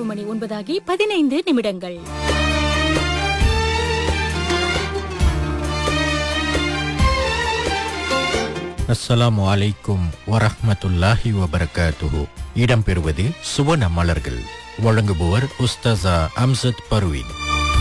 மணி ஒன்பதாகி பதினைந்து நிமிடங்கள் அஸ்ஸலாமு அலைக்கும் வரஹ்மத்துல்லாஹி வபரகாத்துஹு இடம்பெறுவது சுவன மலர்கள் வழங்குபவர் உஸ்தாசா அம்சத் பர்வீன்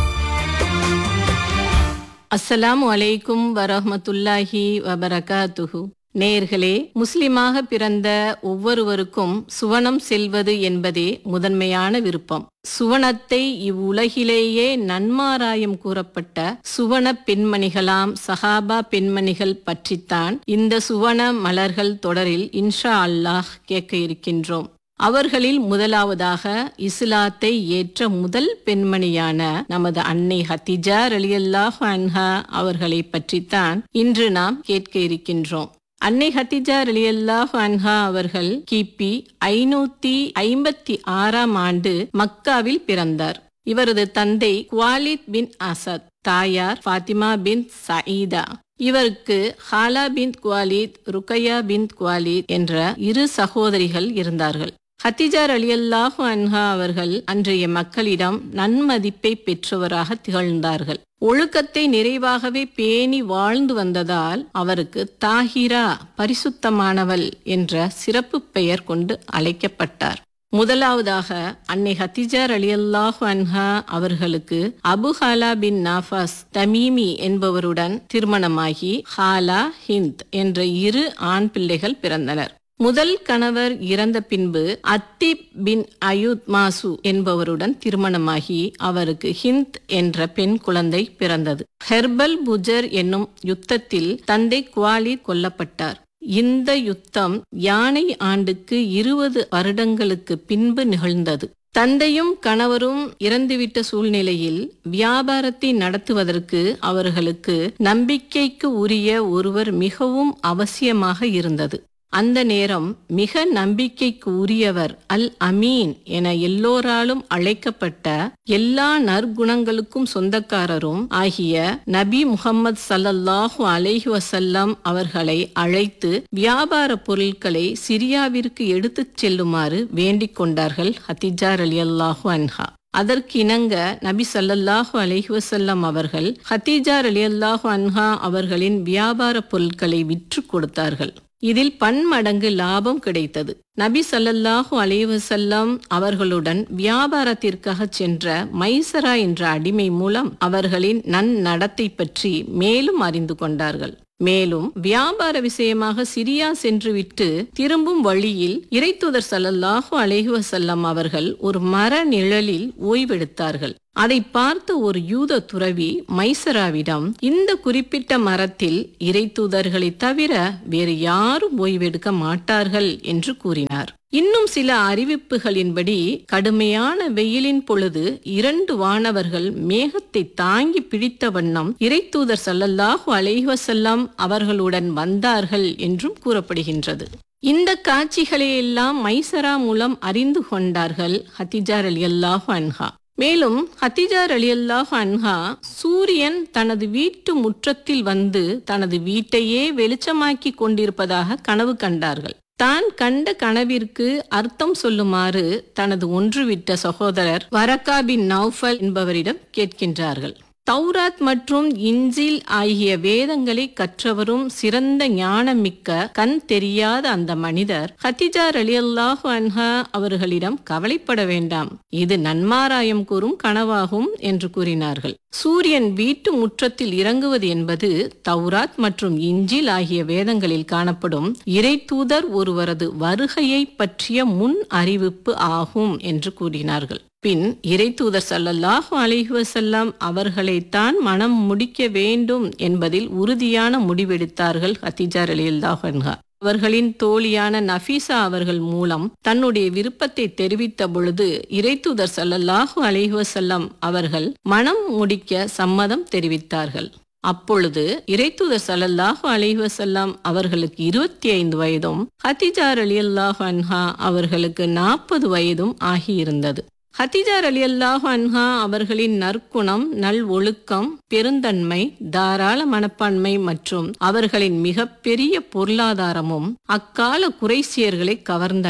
அஸ்ஸலாமு அலைக்கும் வரஹ்மத்துல்லாஹி வபரகாத்துஹு நேர்களே முஸ்லிமாக பிறந்த ஒவ்வொருவருக்கும் சுவனம் செல்வது என்பதே முதன்மையான விருப்பம் சுவனத்தை இவ்வுலகிலேயே நன்மாராயம் கூறப்பட்ட சுவன பெண்மணிகளாம் சஹாபா பெண்மணிகள் பற்றித்தான் இந்த சுவன மலர்கள் தொடரில் இன்ஷா அல்லாஹ் கேட்க இருக்கின்றோம் அவர்களில் முதலாவதாக இஸ்லாத்தை ஏற்ற முதல் பெண்மணியான நமது அன்னை ஹத்திஜா ரலியல்லாஹு அன்ஹா அவர்களை பற்றித்தான் இன்று நாம் கேட்க இருக்கின்றோம் அன்னை ஹத்திஜா ரலியல்லாஹு அன்ஹா அவர்கள் கிபி ஐநூத்தி ஐம்பத்தி ஆறாம் ஆண்டு மக்காவில் பிறந்தார் இவரது தந்தை குவாலித் பின் அசத் தாயார் ஃபாத்திமா பின் சயீதா இவருக்கு ஹாலா பின் குவாலித் ருக்கையா பின் குவாலித் என்ற இரு சகோதரிகள் இருந்தார்கள் ஹத்திஜார் அலியல்லாஹு அன்ஹா அவர்கள் அன்றைய மக்களிடம் நன்மதிப்பை பெற்றவராக திகழ்ந்தார்கள் ஒழுக்கத்தை நிறைவாகவே பேணி வாழ்ந்து வந்ததால் அவருக்கு தாஹிரா பரிசுத்தமானவள் என்ற சிறப்பு பெயர் கொண்டு அழைக்கப்பட்டார் முதலாவதாக அன்னை ஹத்திஜார் அலியல்லாஹு அன்ஹா அவர்களுக்கு அபு ஹாலா பின் நாஃபாஸ் தமீமி என்பவருடன் திருமணமாகி ஹாலா ஹிந்த் என்ற இரு ஆண் பிள்ளைகள் பிறந்தனர் முதல் கணவர் இறந்த பின்பு அத்திப் பின் அயுத் மாசு என்பவருடன் திருமணமாகி அவருக்கு ஹிந்த் என்ற பெண் குழந்தை பிறந்தது ஹெர்பல் புஜர் என்னும் யுத்தத்தில் தந்தை குவாலி கொல்லப்பட்டார் இந்த யுத்தம் யானை ஆண்டுக்கு இருபது வருடங்களுக்கு பின்பு நிகழ்ந்தது தந்தையும் கணவரும் இறந்துவிட்ட சூழ்நிலையில் வியாபாரத்தை நடத்துவதற்கு அவர்களுக்கு நம்பிக்கைக்கு உரிய ஒருவர் மிகவும் அவசியமாக இருந்தது அந்த நேரம் மிக நம்பிக்கைக்கு உரியவர் அல் அமீன் என எல்லோராலும் அழைக்கப்பட்ட எல்லா நற்குணங்களுக்கும் சொந்தக்காரரும் ஆகிய நபி முகம்மது சல்லல்லாஹு அலைஹி வசல்லம் அவர்களை அழைத்து வியாபார பொருட்களை சிரியாவிற்கு எடுத்துச் செல்லுமாறு வேண்டிக் கொண்டார்கள் ஹத்திஜார் அலி அல்லாஹு அன்ஹா அதற்கு இணங்க நபி சல்லல்லாஹு அலைஹி வசல்லம் அவர்கள் ஹத்தீஜார் அலி அல்லாஹு அன்ஹா அவர்களின் வியாபார பொருட்களை விற்று கொடுத்தார்கள் இதில் பன்மடங்கு லாபம் கிடைத்தது நபி சல்லல்லாஹு அலைவசல்லம் அவர்களுடன் வியாபாரத்திற்காக சென்ற மைசரா என்ற அடிமை மூலம் அவர்களின் நன்னடத்தை பற்றி மேலும் அறிந்து கொண்டார்கள் மேலும் வியாபார விஷயமாக சிரியா சென்றுவிட்டு திரும்பும் வழியில் இறைத்துதர் சல்லல்லாஹு அலைஹி வசல்லம் அவர்கள் ஒரு மர நிழலில் ஓய்வெடுத்தார்கள் அதை பார்த்த ஒரு யூத துறவி மைசராவிடம் இந்த குறிப்பிட்ட மரத்தில் இறைத்தூதர்களை தவிர வேறு யாரும் ஓய்வெடுக்க மாட்டார்கள் என்று கூறினார் இன்னும் சில அறிவிப்புகளின்படி கடுமையான வெயிலின் பொழுது இரண்டு வானவர்கள் மேகத்தை தாங்கி பிடித்த வண்ணம் இறைத்தூதர் சல்லல்லாஹு அலைஹசல்லாம் அவர்களுடன் வந்தார்கள் என்றும் கூறப்படுகின்றது இந்த காட்சிகளை எல்லாம் மைசரா மூலம் அறிந்து கொண்டார்கள் ஹத்திஜார் அலி அல்லாஹு அன்ஹா மேலும் ஹத்திஜார் அலி அல்லாஹ் அன்ஹா சூரியன் தனது வீட்டு முற்றத்தில் வந்து தனது வீட்டையே வெளிச்சமாக்கி கொண்டிருப்பதாக கனவு கண்டார்கள் தான் கண்ட கனவிற்கு அர்த்தம் சொல்லுமாறு தனது ஒன்றுவிட்ட சகோதரர் வரக்கா பின் நௌஃபல் என்பவரிடம் கேட்கின்றார்கள் தௌராத் மற்றும் இஞ்சில் ஆகிய வேதங்களை கற்றவரும் சிறந்த ஞானமிக்க கண் தெரியாத அந்த மனிதர் ஹத்திஜார் அலி அல்லாஹு அன்ஹா அவர்களிடம் கவலைப்பட வேண்டாம் இது நன்மாராயம் கூறும் கனவாகும் என்று கூறினார்கள் சூரியன் வீட்டு முற்றத்தில் இறங்குவது என்பது தௌராத் மற்றும் இஞ்சில் ஆகிய வேதங்களில் காணப்படும் இறை தூதர் ஒருவரது வருகையை பற்றிய முன் அறிவிப்பு ஆகும் என்று கூறினார்கள் பின் இறைத்தூதர் சல்லல்லாஹு அலைஹி வசல்லம் அவர்களைத்தான் மனம் முடிக்க வேண்டும் என்பதில் உறுதியான முடிவெடுத்தார்கள் ஹத்திஜார் அலியல்லாஹன்ஹா அவர்களின் தோழியான நஃபீசா அவர்கள் மூலம் தன்னுடைய விருப்பத்தை தெரிவித்த பொழுது இறைத்தூதர் சல்லல்லாஹு அலைஹி வசல்லம் அவர்கள் மனம் முடிக்க சம்மதம் தெரிவித்தார்கள் அப்பொழுது இறைத்தூதர் சல்லல்லாஹு அலைஹி வசல்லாம் அவர்களுக்கு இருபத்தி ஐந்து வயதும் ஹத்திஜார் அலி அல்லாஹ் அன்ஹா அவர்களுக்கு நாற்பது வயதும் ஆகியிருந்தது ஹத்திஜார் அலி அல்லாஹ் அன்ஹா அவர்களின் நற்குணம் நல் ஒழுக்கம் பெருந்தன்மை தாராள மனப்பான்மை மற்றும் அவர்களின் மிகப்பெரிய பொருளாதாரமும் அக்கால குறைசியர்களை கவர்ந்தன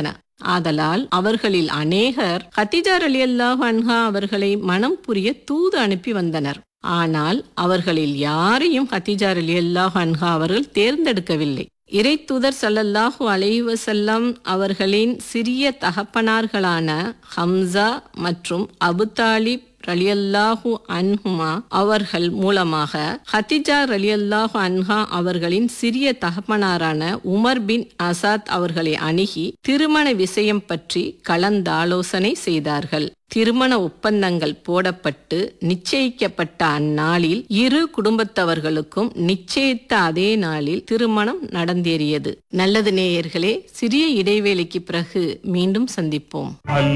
ஆதலால் அவர்களில் அநேகர் ஹத்திஜா ரலியல்லாஹு அன்ஹா அவர்களை மனம் புரிய தூது அனுப்பி வந்தனர் ஆனால் அவர்களில் யாரையும் ஹத்திஜா ரலியல்லாஹு அன்ஹா அவர்கள் தேர்ந்தெடுக்கவில்லை இறை தூதர் சல்லல்லாஹு அலைஹி வஸல்லம் அவர்களின் சிறிய தகப்பனார்களான ஹம்சா மற்றும் அபு தாலிப் ரலியல்லாஹு அன்ஹுமா அவர்கள் மூலமாக ஹத்திஜா ரலியல்லாஹு அன்ஹா அவர்களின் சிறிய தகப்பனாரான உமர் பின் அசாத் அவர்களை அணுகி திருமண விஷயம் பற்றி கலந்தாலோசனை செய்தார்கள் திருமண ஒப்பந்தங்கள் போடப்பட்டு நிச்சயிக்கப்பட்ட அந்நாளில் இரு குடும்பத்தவர்களுக்கும் நிச்சயித்த அதே நாளில் திருமணம் நடந்தேறியது நல்லது நேயர்களே சிறிய இடைவேளைக்கு பிறகு மீண்டும் சந்திப்போம்